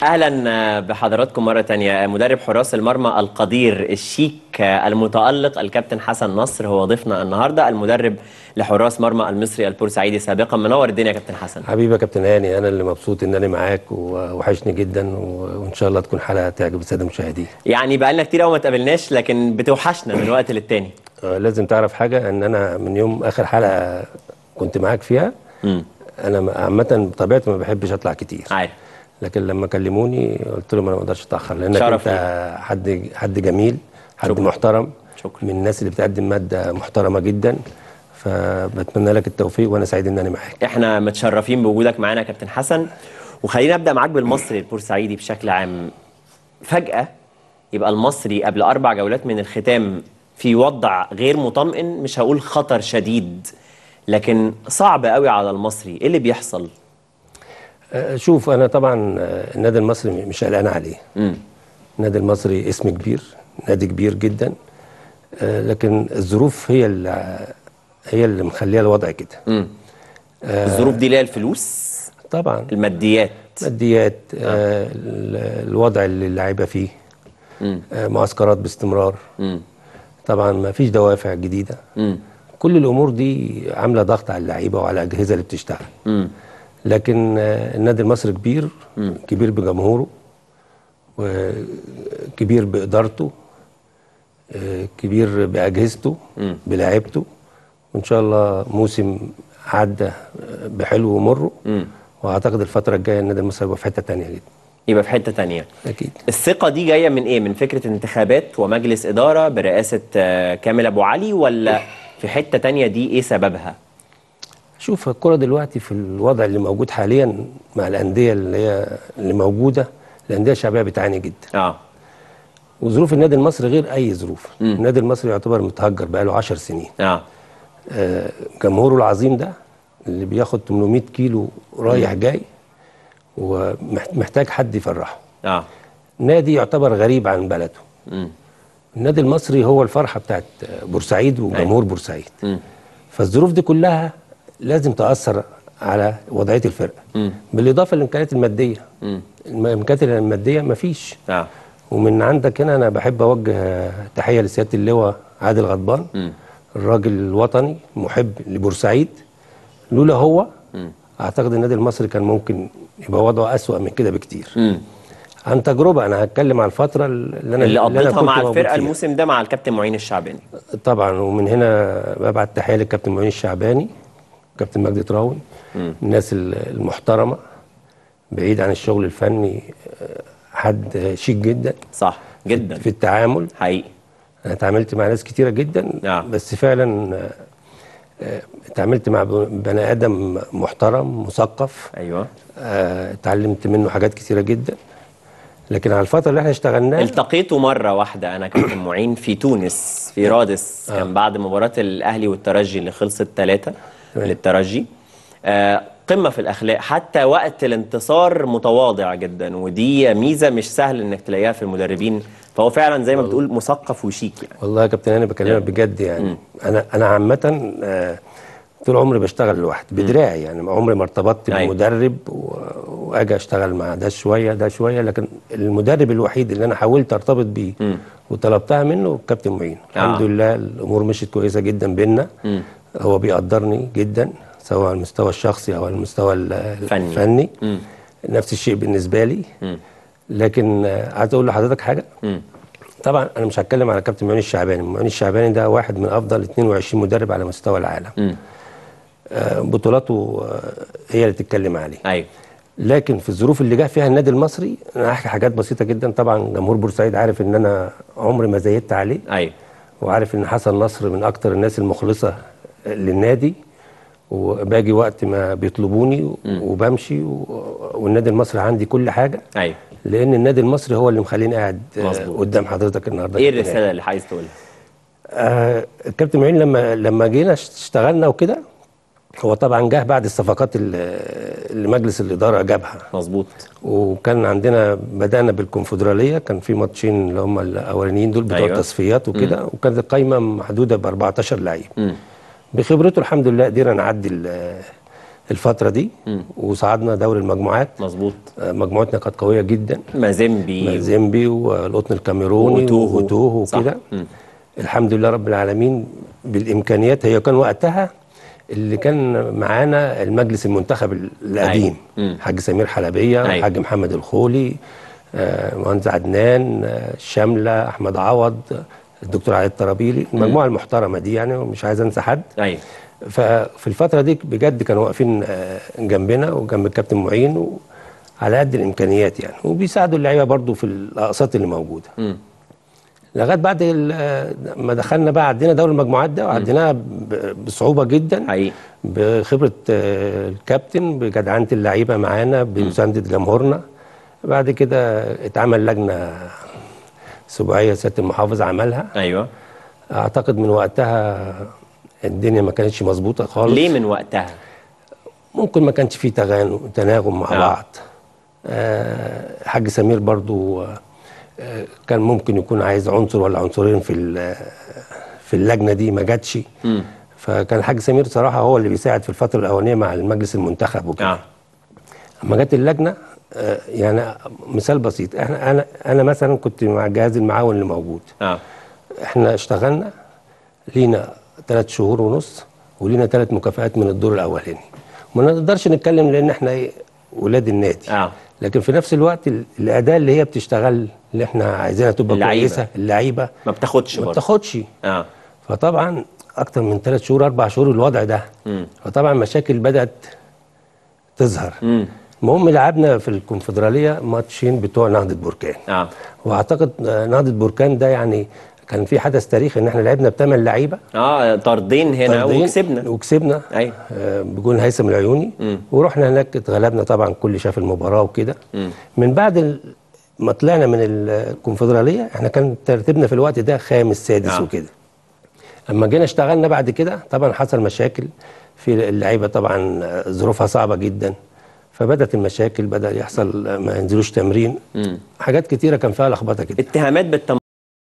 اهلا بحضراتكم مره تانية مدرب حراس المرمى القدير الشيك المتالق الكابتن حسن نصر هو ضيفنا النهارده المدرب لحراس مرمى المصري البورسعيدي سابقا منور الدنيا يا كابتن حسن حبيبي يا كابتن هاني انا اللي مبسوط ان انا معاك ووحشني جدا وان شاء الله تكون حلقه تعجب الساده المشاهدين يعني بقالنا كتير قوي ما اتقابلناش لكن بتوحشنا من وقت للتاني آه، لازم تعرف حاجه ان انا من يوم اخر حلقه كنت معاك فيها امم انا عامه بطبيعتي ما بحبش اطلع كتير عارف لكن لما كلموني قلت لهم انا ما اقدرش اتاخر لانك شرف انت حد حد جميل حد شكرا. محترم شكرا. من الناس اللي بتقدم ماده محترمه جدا فبتمنى لك التوفيق وانا سعيد ان انا معاك احنا متشرفين بوجودك معانا يا كابتن حسن وخلينا ابدا معاك بالمصري البورسعيدي بشكل عام فجاه يبقى المصري قبل اربع جولات من الختام في وضع غير مطمئن مش هقول خطر شديد لكن صعب قوي على المصري ايه اللي بيحصل آه، شوف انا طبعا آه، النادي المصري مش قلقان عليه امم النادي المصري اسم كبير نادي كبير جدا آه، لكن الظروف هي اللي هي اللي مخليه الوضع كده امم الظروف دي اللي هي الفلوس طبعا الماديات ماديات آه، ال- الوضع اللي اللعيبه فيه امم آه، معسكرات باستمرار امم طبعا ما فيش دوافع جديده امم كل الامور دي عامله ضغط على اللعيبه وعلى الاجهزه اللي بتشتغل امم لكن آه، النادي المصري كبير كبير بجمهوره وكبير بادارته آه، كبير باجهزته مم. بلاعيبته وان شاء الله موسم عدى آه، بحلو ومره امم واعتقد الفتره الجايه النادي المصري هيبقى في حته تانية جدا يبقى في حته تانية اكيد الثقة دي جاية من ايه؟ من فكرة انتخابات ومجلس إدارة برئاسة آه، كامل أبو علي ولا في حتة تانية دي ايه سببها؟ شوف الكرة دلوقتي في الوضع اللي موجود حاليا مع الأندية اللي هي اللي موجودة الأندية الشعبية بتعاني جدا اه وظروف النادي المصري غير أي ظروف النادي المصري يعتبر متهجر بقاله 10 سنين اه آه، جمهوره العظيم ده اللي بياخد 800 كيلو رايح جاي ومحتاج حد يفرحه اه نادي يعتبر غريب عن بلده امم النادي المصري هو الفرحة بتاعت بورسعيد وجمهور بورسعيد امم فالظروف دي كلها لازم تأثر على وضعية الفرقة مم. بالإضافة للإمكانيات المادية امم الإمكانيات المادية مفيش اه ومن عندك هنا أنا بحب أوجه تحية لسيادة اللواء عادل غضبان امم الراجل الوطني محب لبورسعيد لولا هو مم. أعتقد النادي المصري كان ممكن يبقى وضعه أسوأ من كده بكتير امم عن تجربة أنا هتكلم على الفترة اللي أنا اللي أنا قضيتها كنت مع موجود الفرقة فيها. الموسم ده مع الكابتن معين الشعباني طبعا ومن هنا ببعت تحيه للكابتن معين الشعباني كابتن مجدي تراوي مم. الناس ال- المحترمه بعيد عن الشغل الفني آه، حد شيك جدا صح جدا في التعامل حقيقي انا اتعاملت مع ناس كتيره جدا نعم. بس فعلا آه، آه، اتعاملت مع ب- بني ادم محترم مثقف ايوه آه، اتعلمت منه حاجات كتيره جدا لكن على الفتره اللي احنا اشتغلناها التقيته مرة واحدة أنا كابتن معين في تونس في رادس كان بعد مباراة الأهلي والترجي اللي خلصت ثلاثة تمام. للترجي آه، قمة في الأخلاق حتى وقت الانتصار متواضع جدا ودي ميزة مش سهل إنك تلاقيها في المدربين فهو فعلا زي ما بتقول مثقف وشيك يعني والله يا كابتن انا بكلمك بجد يعني انا انا عامه آه، طول عمري بشتغل لوحدي بدراعي يعني عمري ما ارتبطت أيوة. بمدرب و- واجي اشتغل مع ده شويه ده شويه لكن المدرب الوحيد اللي انا حاولت ارتبط بيه وطلبتها منه الكابتن معين آه. الحمد لله الامور مشيت كويسه جدا بينا هو بيقدرني جدا سواء على المستوى الشخصي او على المستوى ال- فني. الفني مم. نفس الشيء بالنسبه لي لكن آه، عايز اقول لحضرتك حاجه مم. طبعا انا مش هتكلم على كابتن معين الشعباني معين الشعباني ده واحد من افضل 22 مدرب على مستوى العالم مم. آه، بطولاته آه، هي اللي تتكلم عليه أيوه لكن في الظروف اللي جه فيها النادي المصري انا هحكي حاجات بسيطه جدا طبعا جمهور بورسعيد عارف ان انا عمري ما زيدت عليه أيوه وعارف ان حسن نصر من اكتر الناس المخلصه للنادي وباجي وقت ما بيطلبوني وبمشي و- والنادي المصري عندي كل حاجه أيوه لان النادي المصري هو اللي مخليني قاعد آه، مظبوط. قدام حضرتك النهارده إيه كابتن هاني. الرسالة اللي عايز تقولها؟ آه الكابتن معين لما لما جينا اشتغلنا وكده هو طبعا جه بعد الصفقات اللي اللي مجلس الاداره جابها مظبوط وكان عندنا بدانا بالكونفدراليه كان في ماتشين اللي هم الاولانيين دول بتوع أيوة. أيوة. التصفيات وكده وكانت القايمه محدوده ب 14 لعيب مم. بخبرته الحمد لله قدرنا نعدي ال- الفتره دي وصعدنا دوري المجموعات مظبوط آه، مجموعتنا كانت قويه جدا مازيمبي مازيمبي والقطن الكاميروني وتوهو. وتوهو صح. وكده مم. الحمد لله رب العالمين بالامكانيات هي كان وقتها اللي كان معانا المجلس المنتخب القديم أيوة. مم. حاج سمير حلبيه أيوة. حاج محمد الخولي آه، مهندس عدنان آه، الشامله احمد عوض آه، الدكتور علي الطرابيلي المجموعه المحترمه دي يعني ومش عايز انسى حد ايوه ففي الفترة دي بجد كانوا واقفين آه، جنبنا وجنب الكابتن معين و- على قد الإمكانيات يعني وبيساعدوا اللعيبة برضو في الأقساط اللي موجودة مم. لغاية بعد ال- آه، ما دخلنا بقى عدينا دوري المجموعات ده وعديناها ب- بصعوبة جدا حقيقي بخبرة آه، الكابتن بجدعنة اللعيبة معانا بمساندة جمهورنا بعد كده اتعمل لجنة سباعية سيادة المحافظ عملها ايوه أعتقد من وقتها الدنيا ما كانتش مظبوطة خالص ليه من وقتها ممكن ما كانش فيه تغانم تناغم مع آه. بعض آه، حاج سمير برضو آه، آه، كان ممكن يكون عايز عنصر ولا عنصرين في ال- في اللجنه دي ما جاتش مم. فكان الحاج سمير صراحه هو اللي بيساعد في الفتره الاولانيه مع المجلس المنتخب وكده اه اما جت اللجنه آه، يعني مثال بسيط احنا انا انا مثلا كنت مع الجهاز المعاون اللي موجود اه احنا اشتغلنا لينا ثلاث شهور ونص ولينا ثلاث مكافآت من الدور الاولاني ما نقدرش نتكلم لان احنا ايه ولاد النادي اه لكن في نفس الوقت ال- الاداه اللي هي بتشتغل اللي احنا عايزينها تبقى اللعيبة. كويسه اللعيبه ما بتاخدش ما برضه بتاخدش اه فطبعا اكتر من ثلاث شهور اربع شهور الوضع ده مم. فطبعا مشاكل بدات تظهر مم. المهم لعبنا في الكونفدراليه ماتشين بتوع نهضه بركان اه واعتقد آه، نهضه بركان ده يعني كان في حدث تاريخي ان احنا لعبنا بثمان لعيبه اه طردين هنا طردين وكسبنا وكسبنا ايوه آه، بجون هيثم العيوني مم. ورحنا هناك اتغلبنا طبعا كل شاف المباراه وكده مم. من بعد ال- ما طلعنا من الكونفدراليه احنا كان ترتيبنا في الوقت ده خامس سادس آه. وكده اما جينا اشتغلنا بعد كده طبعا حصل مشاكل في اللعيبه طبعا آه، ظروفها صعبه جدا فبدات المشاكل بدا يحصل آه، ما ينزلوش تمرين مم. حاجات كتيره كان فيها لخبطه كده اتهامات بالتم